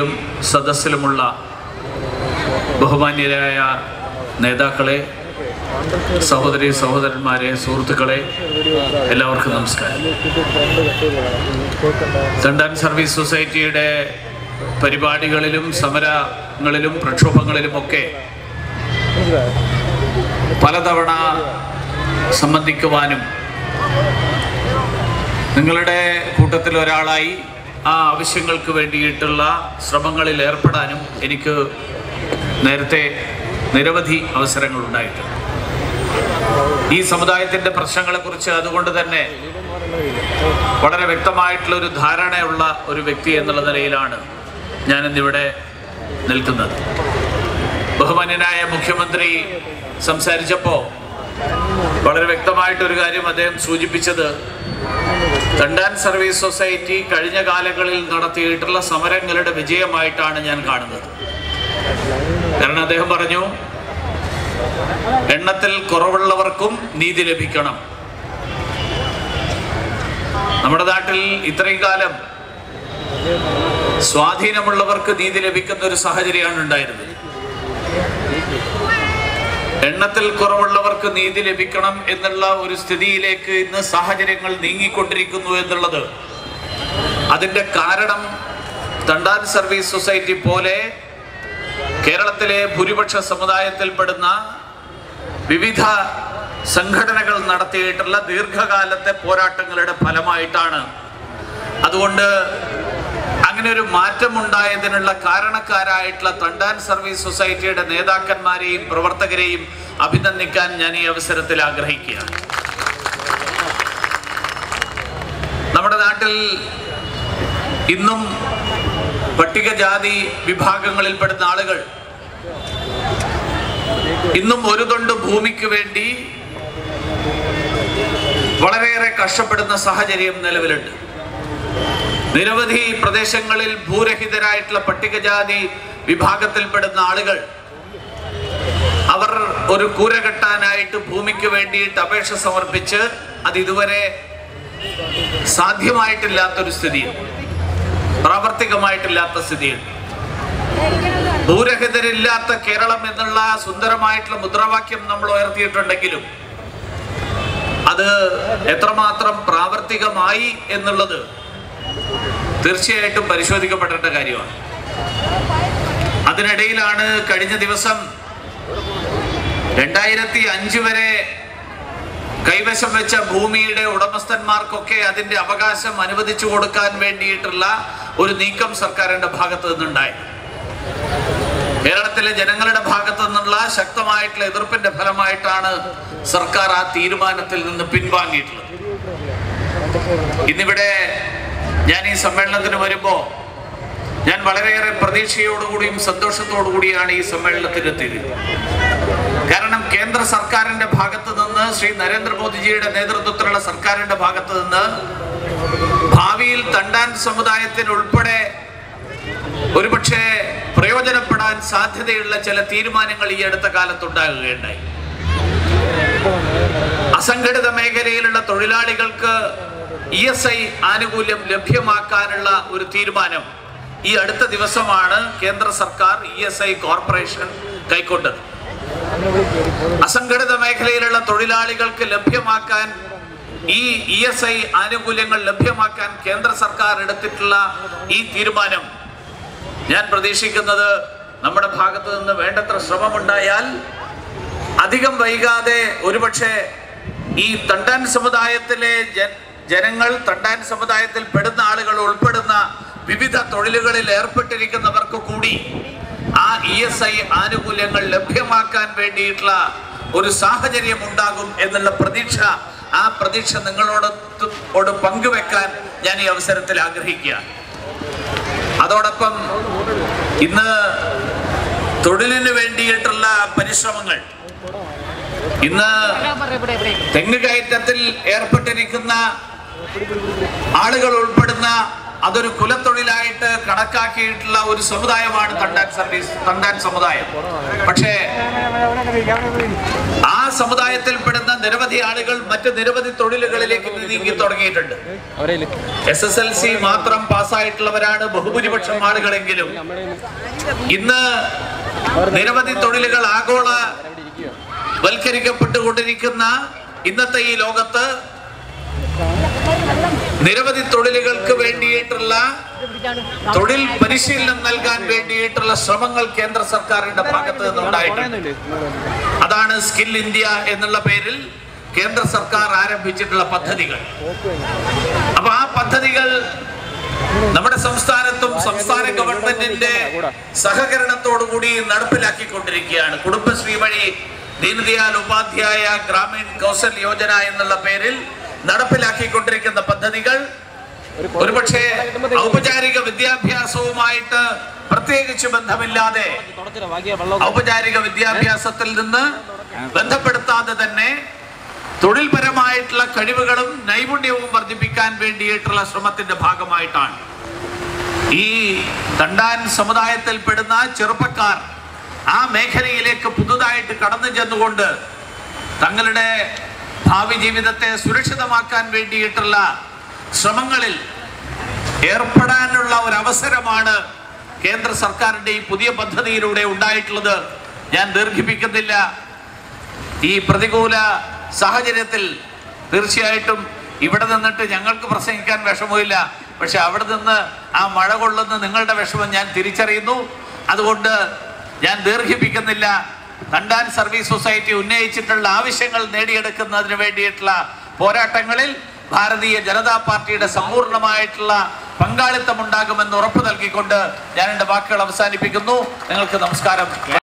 വേദിയിലും സദസ്സിലുമുള്ള ബഹുമാന്യരായ നേതാക്കളെ സഹോദരി സഹോദരന്മാരെ സുഹൃത്തുക്കളെ എല്ലാവർക്കും നമസ്കാരം തണ്ടാൻ സർവീസ് സൊസൈറ്റിയുടെ പരിപാടികളിലും സമരങ്ങളിലും പ്രക്ഷോഭങ്ങളിലുമൊക്കെ പലതവണ സംബന്ധിക്കുവാനും നിങ്ങളുടെ കൂട്ടത്തിൽ ഒരാളായി ആ ആവശ്യങ്ങൾക്ക് വേണ്ടിയിട്ടുള്ള ശ്രമങ്ങളിൽ ഏർപ്പെടാനും എനിക്ക് നേരത്തെ നിരവധി അവസരങ്ങൾ ഉണ്ടായിട്ടുണ്ട് ഈ സമുദായത്തിൻ്റെ പ്രശ്നങ്ങളെക്കുറിച്ച് അതുകൊണ്ട് തന്നെ വളരെ വ്യക്തമായിട്ടുള്ള ഒരു ധാരണയുള്ള ഒരു വ്യക്തി എന്നുള്ള നിലയിലാണ് ഞാനിന്നിവിടെ നിൽക്കുന്നത് ബഹുമാന്യനായ മുഖ്യമന്ത്രി സംസാരിച്ചപ്പോൾ വളരെ വ്യക്തമായിട്ടൊരു കാര്യം അദ്ദേഹം സൂചിപ്പിച്ചത് തണ്ടാൻ സർവീസ് സൊസൈറ്റി കഴിഞ്ഞ കാലങ്ങളിൽ നടത്തിയിട്ടുള്ള സമരങ്ങളുടെ വിജയമായിട്ടാണ് ഞാൻ കാണുന്നത് കാരണം അദ്ദേഹം പറഞ്ഞു എണ്ണത്തിൽ കുറവുള്ളവർക്കും നീതി ലഭിക്കണം നമ്മുടെ നാട്ടിൽ ഇത്രയും കാലം സ്വാധീനമുള്ളവർക്ക് നീതി ലഭിക്കുന്ന ഒരു സാഹചര്യമാണ് ഉണ്ടായിരുന്നത് എണ്ണത്തിൽ കുറവുള്ളവർക്ക് നീതി ലഭിക്കണം എന്നുള്ള ഒരു സ്ഥിതിയിലേക്ക് ഇന്ന് സാഹചര്യങ്ങൾ നീങ്ങിക്കൊണ്ടിരിക്കുന്നു എന്നുള്ളത് അതിൻ്റെ കാരണം തണ്ടാൻ സർവീസ് സൊസൈറ്റി പോലെ കേരളത്തിലെ ഭൂരിപക്ഷ സമുദായത്തിൽപ്പെടുന്ന വിവിധ സംഘടനകൾ നടത്തിയിട്ടുള്ള ദീർഘകാലത്തെ പോരാട്ടങ്ങളുടെ ഫലമായിട്ടാണ് അതുകൊണ്ട് അങ്ങനെ ഒരു മാറ്റമുണ്ടായതിനുള്ള കാരണക്കാരായിട്ടുള്ള തണ്ടാൻ സർവീസ് സൊസൈറ്റിയുടെ നേതാക്കന്മാരെയും പ്രവർത്തകരെയും അഭിനന്ദിക്കാൻ ഞാൻ ഈ അവസരത്തിൽ ആഗ്രഹിക്കുകയാണ് നമ്മുടെ നാട്ടിൽ ഇന്നും പട്ടികജാതി വിഭാഗങ്ങളിൽപ്പെടുന്ന ആളുകൾ ഇന്നും ഒരു തൊണ്ട് ഭൂമിക്ക് വേണ്ടി വളരെയേറെ കഷ്ടപ്പെടുന്ന സാഹചര്യം നിലവിലുണ്ട് നിരവധി പ്രദേശങ്ങളിൽ ഭൂരഹിതരായിട്ടുള്ള പട്ടികജാതി വിഭാഗത്തിൽപ്പെടുന്ന ആളുകൾ അവർ ഒരു കൂര കെട്ടാനായിട്ട് ഭൂമിക്ക് വേണ്ടിയിട്ട് അപേക്ഷ സമർപ്പിച്ച് അത് ഇതുവരെ സാധ്യമായിട്ടില്ലാത്തൊരു സ്ഥിതിയുണ്ട് പ്രാവർത്തികമായിട്ടില്ലാത്ത സ്ഥിതിയുണ്ട് ഭൂരഹിതരില്ലാത്ത കേരളം എന്നുള്ള സുന്ദരമായിട്ടുള്ള മുദ്രാവാക്യം നമ്മൾ ഉയർത്തിയിട്ടുണ്ടെങ്കിലും അത് എത്രമാത്രം പ്രാവർത്തികമായി എന്നുള്ളത് തീർച്ചയായിട്ടും പരിശോധിക്കപ്പെടേണ്ട കാര്യമാണ് അതിനിടയിലാണ് കഴിഞ്ഞ ദിവസം രണ്ടായിരത്തി അഞ്ച് വരെ കൈവശം വെച്ച ഭൂമിയുടെ ഉടമസ്ഥന്മാർക്കൊക്കെ അതിന്റെ അവകാശം അനുവദിച്ചു കൊടുക്കാൻ വേണ്ടിയിട്ടുള്ള ഒരു നീക്കം സർക്കാരിന്റെ ഭാഗത്ത് നിന്നുണ്ടായി കേരളത്തിലെ ജനങ്ങളുടെ ഭാഗത്തു നിന്നുള്ള ശക്തമായിട്ടുള്ള എതിർപ്പിന്റെ ഫലമായിട്ടാണ് സർക്കാർ ആ തീരുമാനത്തിൽ നിന്ന് പിൻവാങ്ങിയിട്ടുള്ളത് ഇന്നിവിടെ ഞാൻ ഈ സമ്മേളനത്തിന് വരുമ്പോ ഞാൻ വളരെയേറെ പ്രതീക്ഷയോടുകൂടിയും സന്തോഷത്തോടു കൂടിയാണ് ഈ സമ്മേളനത്തിൽ എത്തിയത് കാരണം കേന്ദ്ര സർക്കാരിന്റെ ഭാഗത്ത് നിന്ന് ശ്രീ നരേന്ദ്രമോദിജിയുടെ നേതൃത്വത്തിലുള്ള സർക്കാരിന്റെ ഭാഗത്ത് നിന്ന് ഭാവിയിൽ തണ്ടാൻ സമുദായത്തിന് ഉൾപ്പെടെ ഒരുപക്ഷെ പ്രയോജനപ്പെടാൻ സാധ്യതയുള്ള ചില തീരുമാനങ്ങൾ ഈ അടുത്ത കാലത്തുണ്ടാകുകയുണ്ടായി അസംഘടിത മേഖലയിലുള്ള തൊഴിലാളികൾക്ക് ഇ എസ് ഐ ആനുകൂല്യം ലഭ്യമാക്കാനുള്ള ഒരു തീരുമാനം ഈ അടുത്ത ദിവസമാണ് കേന്ദ്ര സർക്കാർ ഇ എസ് ഐ കോർപ്പറേഷൻ കൈക്കൊണ്ടത് അസംഘടിത മേഖലയിലുള്ള തൊഴിലാളികൾക്ക് ലഭ്യമാക്കാൻ ഈ ഇ എസ് ഐ ആനുകൂല്യങ്ങൾ ലഭ്യമാക്കാൻ കേന്ദ്ര സർക്കാർ എടുത്തിട്ടുള്ള ഈ തീരുമാനം ഞാൻ പ്രതീക്ഷിക്കുന്നത് നമ്മുടെ ഭാഗത്ത് നിന്ന് വേണ്ടത്ര ശ്രമമുണ്ടായാൽ അധികം വൈകാതെ ഒരുപക്ഷെ ഈ തണ്ടാൻ സമുദായത്തിലെ ജ- ജനങ്ങൾ തണ്ടാൻ സമുദായത്തിൽ പെടുന്ന ആളുകൾ ഉൾപ്പെടുന്ന വിവിധ തൊഴിലുകളിൽ ഏർപ്പെട്ടിരിക്കുന്നവർക്ക് കൂടി ആ ഇ എസ് ഐ ആനുകൂല്യങ്ങൾ ലഭ്യമാക്കാൻ വേണ്ടിയിട്ടുള്ള ഒരു സാഹചര്യം ഉണ്ടാകും എന്നുള്ള പ്രതീക്ഷ ആ പ്രതീക്ഷ നിങ്ങളോട് ഓട് പങ്കുവെക്കാൻ ഞാൻ ഈ അവസരത്തിൽ ആഗ്രഹിക്കുകയാണ് അതോടൊപ്പം ഇന്ന് തൊഴിലിന് വേണ്ടിയിട്ടുള്ള പരിശ്രമങ്ങൾ ഇന്ന് തെങ്ങ് കയറ്റത്തിൽ ഏർപ്പെട്ടിരിക്കുന്ന ആളുകൾ ഉൾപ്പെടുന്ന അതൊരു കുലത്തൊഴിലായിട്ട് കണക്കാക്കിയിട്ടുള്ള ഒരു സമുദായമാണ് തണ്ടാൻ സർവീസ് തണ്ടാൻ സമുദായം പക്ഷേ ആ സമുദായത്തിൽപ്പെടുന്ന നിരവധി ആളുകൾ മറ്റ് നിരവധി തൊഴിലുകളിലേക്ക് നീങ്ങി തുടങ്ങിയിട്ടുണ്ട് എസ് എസ് എൽ സി മാത്രം പാസ്സായിട്ടുള്ളവരാണ് ബഹുഭൂരിപക്ഷം ആളുകളെങ്കിലും ഇന്ന് നിരവധി തൊഴിലുകൾ ആഗോള വൽക്കരിക്കപ്പെട്ടുകൊണ്ടിരിക്കുന്ന ഇന്നത്തെ ഈ ലോകത്ത് നിരവധി തൊഴിലുകൾക്ക് വേണ്ടിയിട്ടുള്ള തൊഴിൽ പരിശീലനം നൽകാൻ വേണ്ടിയിട്ടുള്ള ശ്രമങ്ങൾ കേന്ദ്ര സർക്കാരിന്റെ ഭാഗത്ത് നിന്നുണ്ടായിട്ടുണ്ട് അതാണ് സ്കിൽ ഇന്ത്യ എന്നുള്ള പേരിൽ കേന്ദ്ര സർക്കാർ ആരംഭിച്ചിട്ടുള്ള പദ്ധതികൾ അപ്പൊ ആ പദ്ധതികൾ നമ്മുടെ സംസ്ഥാനത്തും സംസ്ഥാന ഗവൺമെന്റിന്റെ സഹകരണത്തോടുകൂടി നടപ്പിലാക്കിക്കൊണ്ടിരിക്കുകയാണ് കുടുംബശ്രീ വഴി ദീനദയാൽ ഉപാധ്യായ ഗ്രാമീൺ കൗശൽ യോജന എന്നുള്ള പേരിൽ നടപ്പിലാക്കിക്കൊണ്ടിരിക്കുന്ന പദ്ധതികൾ ഒരുപക്ഷെ ഔപചാരിക വിദ്യാഭ്യാസവുമായിട്ട് പ്രത്യേകിച്ച് ബന്ധമില്ലാതെ ഔപചാരിക വിദ്യാഭ്യാസത്തിൽ നിന്ന് ബന്ധപ്പെടുത്താതെ തന്നെ തൊഴിൽപരമായിട്ടുള്ള കഴിവുകളും നൈപുണ്യവും വർദ്ധിപ്പിക്കാൻ വേണ്ടിയിട്ടുള്ള ശ്രമത്തിന്റെ ഭാഗമായിട്ടാണ് ഈ തണ്ടാൻ സമുദായത്തിൽപ്പെടുന്ന ചെറുപ്പക്കാർ ആ മേഖലയിലേക്ക് പുതുതായിട്ട് കടന്നു ചെന്നുകൊണ്ട് തങ്ങളുടെ ഭാവി ജീവിതത്തെ സുരക്ഷിതമാക്കാൻ വേണ്ടിയിട്ടുള്ള ശ്രമങ്ങളിൽ ഏർപ്പെടാനുള്ള ഒരു അവസരമാണ് കേന്ദ്ര സർക്കാരിന്റെ ഈ പുതിയ പദ്ധതിയിലൂടെ ഉണ്ടായിട്ടുള്ളത് ഞാൻ ദീർഘിപ്പിക്കുന്നില്ല ഈ പ്രതികൂല സാഹചര്യത്തിൽ തീർച്ചയായിട്ടും ഇവിടെ നിന്നിട്ട് ഞങ്ങൾക്ക് പ്രസംഗിക്കാൻ വിഷമമില്ല പക്ഷെ അവിടെ നിന്ന് ആ മഴ കൊള്ളുന്ന നിങ്ങളുടെ വിഷമം ഞാൻ തിരിച്ചറിയുന്നു അതുകൊണ്ട് ഞാൻ ദീർഘിപ്പിക്കുന്നില്ല തണ്ടാൻ സർവീസ് സൊസൈറ്റി ഉന്നയിച്ചിട്ടുള്ള ആവശ്യങ്ങൾ നേടിയെടുക്കുന്നതിന് വേണ്ടിയിട്ടുള്ള പോരാട്ടങ്ങളിൽ ഭാരതീയ ജനതാ പാർട്ടിയുടെ സമ്പൂർണ്ണമായിട്ടുള്ള പങ്കാളിത്തം ഉണ്ടാകുമെന്ന് ഉറപ്പു നൽകിക്കൊണ്ട് ഞാൻ എൻ്റെ വാക്കുകൾ അവസാനിപ്പിക്കുന്നു നിങ്ങൾക്ക് നമസ്കാരം